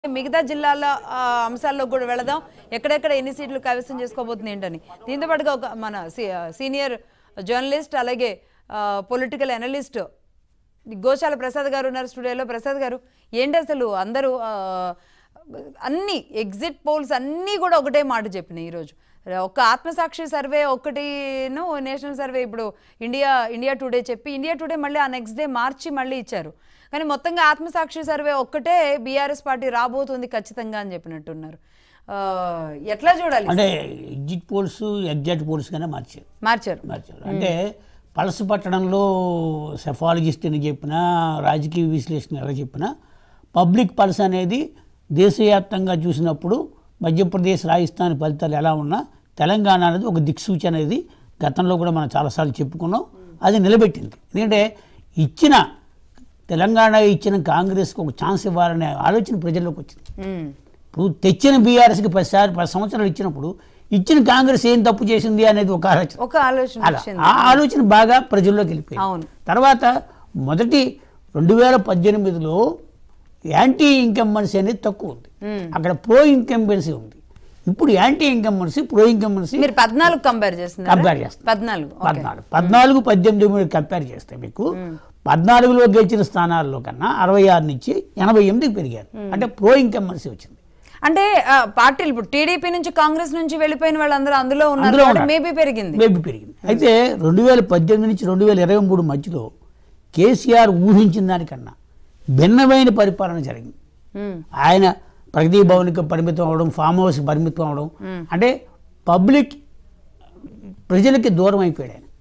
మిగతా జిల్లాల ఆ, అంశాల్లో కూడా వెళదాం ఎక్కడెక్కడ ఎన్ని సీట్లు కైవసం చేసుకోబోతుంది ఏంటని దీంతో పాటుగా ఒక మన సీ- సీనియర్ జర్నలిస్ట్ అలాగే పొలిటికల్ అనలిస్ట్ గోశాల ప్రసాద్ గారు ఉన్నారు స్టూడియోలో ప్రసాద్ గారు ఏంటి అసలు అందరూ ఆ, అన్ని ఎగ్జిట్ పోల్స్ అన్నీ కూడా ఒకటే మాట చెప్పినాయి ఈరోజు ఒక్క ఆత్మసాక్షి సర్వే ఒక్కటిను నేషనల్ సర్వే ఇప్పుడు ఇండియా ఇండియా టుడే చెప్పి ఇండియా టుడే మళ్ళీ ఆ నెక్స్ట్ డే మార్చి మళ్ళీ ఇచ్చారు కానీ మొత్తంగా ఆత్మసాక్షి సర్వే ఒక్కటే బీఆర్ఎస్ పార్టీ రాబోతుంది ఖచ్చితంగా అని చెప్పినట్టున్నారు ఆ, ఎట్లా చూడాలి అంటే ఎగ్జిట్ పోల్స్ ఎగ్జాక్ట్ పోల్స్ గానే మార్చారు మార్చారు మార్చారు అంటే పలస పట్టడంలో సెఫాలజిస్ట్ అని చెప్పినా రాజకీయ విశ్లేషణ ఎలా చెప్పినా పబ్లిక్ పల్స్ అనేది దేశవ్యాప్తంగా చూసినప్పుడు మధ్యప్రదేశ్ రాజస్థాన్ ఫలితాలు ఎలా ఉన్నా తెలంగాణ అనేది ఒక దిక్సూచి అనేది గతంలో కూడా మనం చాలాసార్లు చెప్పుకున్నాం అది నిలబెట్టింది ఎందుకంటే ఇచ్చిన తెలంగాణ ఇచ్చిన కాంగ్రెస్కి ఒక ఛాన్స్ ఇవ్వాలనే ఆలోచన ప్రజల్లోకి వచ్చింది ఉమ్, ఇప్పుడు తెచ్చిన బీఆర్ఎస్కి పదిసారి పది సంవత్సరాలు ఇచ్చినప్పుడు ఇచ్చిన కాంగ్రెస్ ఏం తప్పు చేసింది అనేది ఒక ఆలోచన ఒక ఆలోచన అలా వచ్చింది ఆ ఆలోచన బాగా ప్రజల్లోకి వెళ్ళిపోయింది అవును తర్వాత మొదటి రెండు వేల పద్దెనిమిదిలో యాంటీ ఇన్కంబెన్సీ అనేది తక్కువ ఉంది ఉమ్. అక్కడ ప్రో ఇన్కంబెన్సీ ఉంది ఇప్పుడు యాంటీ ఇన్కంబెన్సీ ప్రో ఇన్కంబెన్సీ మీరు పద్నాలుగు కంపేర్ చేస్తున్నారు కంపేర్ చేస్తాం పద్నాలుగు ఓకే. పద్నాలుగు పద్నాలుగు పద్దెనిమిది మీరు కంపేర్ చేస్తే మీకు పద్నాలుగులో గెలిచిన స్థానాల్లో కన్నా అరవై ఆరు నుంచి ఎనభై ఎనిమిదికి పెరిగారు అంటే ప్రో ఇన్కంబెన్సీ వచ్చింది అంటే ఆ, పార్టీలు ఇప్పుడు టీడీపీ నుంచి కాంగ్రెస్ నుంచి వెళ్ళిపోయిన వాళ్ళందరూ అందులో ఉన్నారు అందులో కాబట్టి ఉన్నారు. మేబీ పెరిగింది మేబీ పెరిగింది అయితే రెండు వేల పద్దెనిమిది నుంచి రెండు వేల ఇరవై మూడు మధ్యలో కేసీఆర్ ఊహించిన దానికన్నా భిన్నమైన పరిపాలన జరిగింది ఉమ్, ఆయన ప్రగతి భవన్కి పరిమితం అవడం ఫామ్ హౌస్ పరిమితం అవడం అంటే పబ్లిక్ ప్రజలకి దూరం అయిపోయాడు ఆయన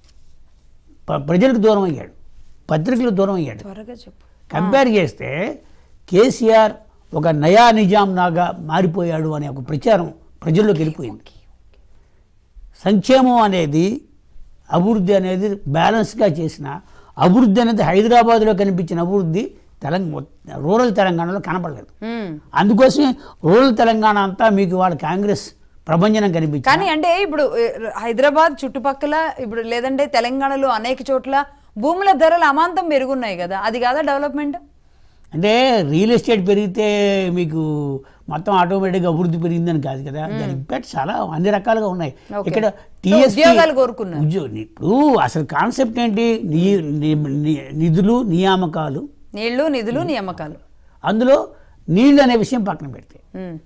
ప- ప్రజలకు దూరం అయ్యాడు పత్రికలకు దూరం అయ్యాడు త్వరగా చెప్పు కంపేర్ చేస్తే కేసీఆర్ ఒక నయా నిజాం నాగా మారిపోయాడు అనే ఒక ప్రచారం ప్రజల్లోకి వెళ్ళిపోయింది సంక్షేమం అనేది అభివృద్ధి అనేది బ్యాలెన్స్గా చేసిన అభివృద్ధి అనేది హైదరాబాద్లో కనిపించిన అభివృద్ధి తెలంగాణ రూరల్ తెలంగాణలో కనపడలేదు ఉమ్. అందుకోసమే రూరల్ తెలంగాణ అంతా మీకు వాళ్ళ కాంగ్రెస్ ప్రభంజనం కనిపించింది కానీ అంటే ఇప్పుడు ఏ, హైదరాబాద్ చుట్టుపక్కల ఇప్పుడు లేదంటే తెలంగాణలో అనేక చోట్ల భూముల ధరలు అమాంతం పెరుగున్నాయి కదా అది కాదా డెవలప్మెంట్ అంటే రియల్ ఎస్టేట్ పెరిగితే మీకు మొత్తం ఆటోమేటిక్గా అభివృద్ధి పెరిగిందని కాదు కదా దాని ఇంపాక్ట్ చాలా అన్ని రకాలుగా ఉన్నాయి Okay. ఇక్కడ So, TSP ఉద్యోగాలు కోరుకున్నారు. ఉద్యో- ఇప్పుడు అసలు కాన్సెప్ట్ ఏంటి ని- ని- ని- నిధులు నియామకాలు నీళ్లు నిధులు నియామకాలు అందులో నీళ్ళు అనే విషయం పక్కన పెడితే ఉమ్,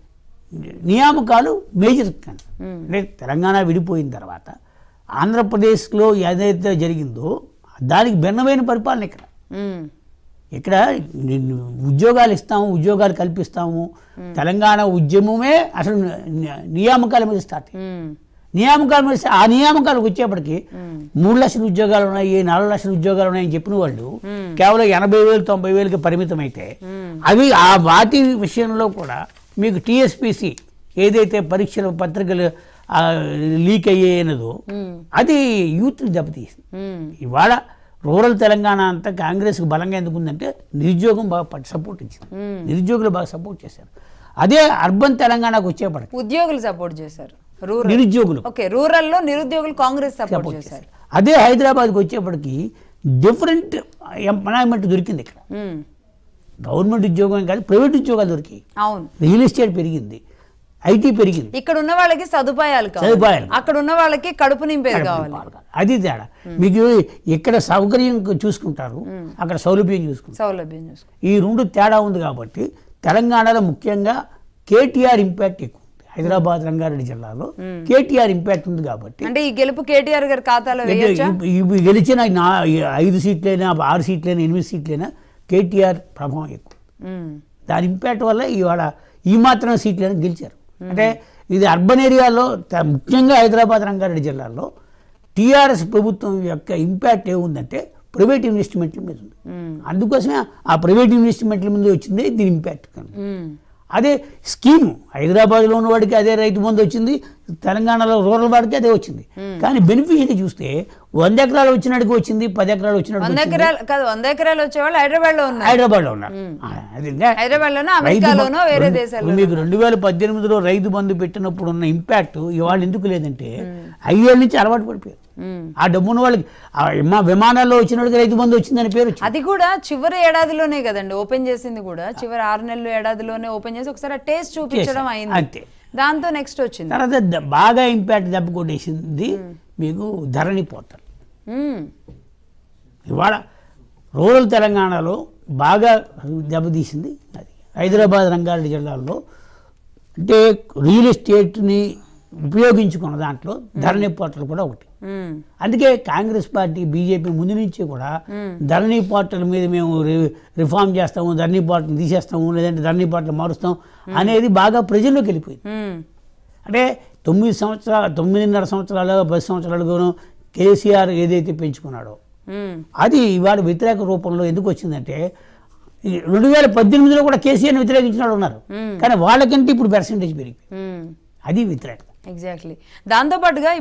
నియామకాలు మేజర్ అంటే తెలంగాణ విడిపోయిన తర్వాత ఆంధ్రప్రదేశ్లో ఏదైతే జరిగిందో దానికి భిన్నమైన పరిపాలన ఇక్కడ ఉమ్, ఇక్కడ నిన్ను ఉద్యోగాలు ఇస్తాము ఉద్యోగాలు కల్పిస్తాము తెలంగాణ ఉద్యమమే అసలు ని- నియామకాల మీద స్టార్ట్ అయింది. ఉమ్, నియామకాల మీద ఆ నియామకాలకు వచ్చేప్పటికి మూడు లక్షల ఉద్యోగాలు ఉన్నాయి నాలుగు లక్షల ఉద్యోగాలు ఉన్నాయని చెప్పిన వాళ్ళు కేవలం ఎనభై వేలు తొంభై వేలకి పరిమితం అయితే అవి ఆ వాటి విషయంలో కూడా మీకు టీఎస్పీసీ ఏదైతే పరీక్షల పత్రికలు ఆ, లీక్ అయ్యేనదో అది యూత్ దెబ్బతీసింది ఉమ్, ఇవాళ రూరల్ తెలంగాణ అంతా కాంగ్రెస్కి బలంగా ఎందుకు ఉందంటే నిరుద్యోగం బాగా పట్- సపోర్ట్ ఇచ్చింది నిరుద్యోగులు బాగా సపోర్ట్ చేశారు అదే అర్బన్ తెలంగాణకు వచ్చేప్పటికి ఉద్యోగులు సపోర్ట్ చేశారు రూరల్ నిరుద్యోగులు ఓకే రూరల్ లో నిరుద్యోగులు కాంగ్రెస్ సపోర్ట్ సపోర్ట్ చేశారు చేశారు అదే హైదరాబాద్కి వచ్చేప్పటికి డిఫరెంట్ ఎంప్లాయ్మెంట్ దొరికింది ఇక్కడ ఉమ్, గవర్నమెంట్ ఉద్యోగం కాదు ప్రైవేట్ ఉద్యోగాలు దొరికాయి అవును రియల్ ఎస్టేట్ పెరిగింది ఐటీ పెరిగింది ఇక్కడ ఉన్న వాళ్ళకి సదుపాయాలు కావాలి సదుపాయాలు. అక్కడ ఉన్న వాళ్ళకి కడుపు నింపేది కావాలి అది తేడా మీకు ఇక్కడ సౌకర్యం చూసుకుంటారు అక్కడ సౌలభ్యం చూసుకుంటారు సౌలభ్యం చూసుకో ఈ రెండు తేడా ఉంది కాబట్టి తెలంగాణలో ముఖ్యంగా కేటీఆర్ ఇంపాక్ట్ ఎక్కువ ఉంది హైదరాబాద్ రంగారెడ్డి జిల్లాలో కేటీఆర్ ఇంపాక్ట్ ఉంది కాబట్టి అంటే ఈ గెలుపు కేటీఆర్ గారి ఖాతాలో వేయొచ్చా ఇవి- ఇవి గెలిచిన నా ఐదు సీట్లైనా ఆరు సీట్లైనా ఎనిమిది సీట్లైనా కేటీఆర్ ప్రభావం ఎక్కువ ఉమ్, దాని ఇంపాక్ట్ వల్ల ఇవాళ ఈ మాత్రం సీట్లను గెలిచారు అంటే ఇది అర్బన్ ఏరియాలో త- ముఖ్యంగా హైదరాబాద్ రంగారెడ్డి జిల్లాలో టీఆర్ఎస్ ప్రభుత్వం యొక్క ఇంపాక్ట్ ఏముందంటే ప్రైవేట్ ఇన్వెస్ట్మెంట్ల మీద ఉంది అందుకోసమే ఆ ప్రైవేట్ ఇన్వెస్ట్మెంట్ల మీద వచ్చింది దీని ఇంపాక్ట్ కనుక ఉమ్, అదే స్కీము హైదరాబాద్లో ఉన్న వాడికి అదే రైతు బంధు వచ్చింది తెలంగాణలో రూరల్ వాడికి అదే వచ్చింది కానీ బెనిఫిట్ చూస్తే వంద ఎకరాలు వచ్చినట్టుగా వచ్చింది పది ఎకరాలు వచ్చినట్టు వంద ఎకరాలు కాదు వంద ఎకరాలు వచ్చేవాళ్ళు హైదరాబాద్ లో ఉన్నారు హైదరాబాద్లో ఉన్నారు ఆ, అది ఇంకా హైదరాబాద్ లోనో రైతు అమెరికాలోనో బ- వేరే రెండు- దేశాల్లో మీకు రెండు వేల పద్దెనిమిదిలో రైతు బంధు పెట్టినప్పుడు ఉన్న ఇంపాక్ట్ ఇవాళ ఎందుకు లేదంటే ఐదేళ్ళ నుంచి అలవాటు పడిపోయారు మ్మ్. ఆ డబ్బున్న వాళ్ళకి ఆ విమా- విమానాల్లో వచ్చిన వాళ్ళకి రైతు బంధు వచ్చిందని పేరు వచ్చింది. అది కూడా చివరి ఏడాదిలోనే కదండి ఓపెన్ చేసింది కూడా చివరి ఆరు నెలలు ఏడాదిలోనే ఓపెన్ చేసి ఒకసారి టేస్ట్ చూపించడం చేశారు. అయింది అంతే. దాంతో నెక్స్ట్ వచ్చింది తర్వాత ద- బాగా ఇంపాక్ట్ దెబ్బ కొట్టేసింది మీకు ధరణి పోర్టల్ మ్మ్. ఇవాళ రూరల్ తెలంగాణలో బాగా దెబ్బతీసింది అది హైదరాబాద్ రంగారెడ్డి జిల్లాల్లో అంటే రియల్ ఎస్టేట్ని ఉపయోగించుకున్న దాంట్లో ధరణి పోర్టల్ కూడా ఒకటి మ్మ్. అందుకే కాంగ్రెస్ పార్టీ బీజేపీ ముందు నుంచి కూడా ధరణి పోర్టల్ మీద మేము రి- రిఫార్మ్ చేస్తాము ధరణి పోర్టల్ తీసేస్తాము లేదంటే ధరణి పోర్టల్ మారుస్తాం అనేది బాగా ప్రజల్లోకి వెళ్ళిపోయింది మ్మ్. అంటే తొమ్మిది సంవత్సరాలు తొమ్మిదిన్నర సంవత్సరాలు పది సంవత్సరాలుగాను కేసీఆర్ ఏదైతే పెంచుకున్నాడో మ్మ్. అది ఇవాళ వ్యతిరేక రూపంలో ఎందుకు వచ్చిందంటే ఈ రెండు వేల పద్దెనిమిదిలో కూడా కేసీఆర్ని వ్యతిరేకించిన వాళ్ళు ఉన్నారు కానీ వాళ్ళకంటే ఇప్పుడు పర్సంటేజ్ పెరిగి మ్మ్. అది వ్యతిరేకత ఎగ్జాక్ట్లీ దాంతో పాటుగా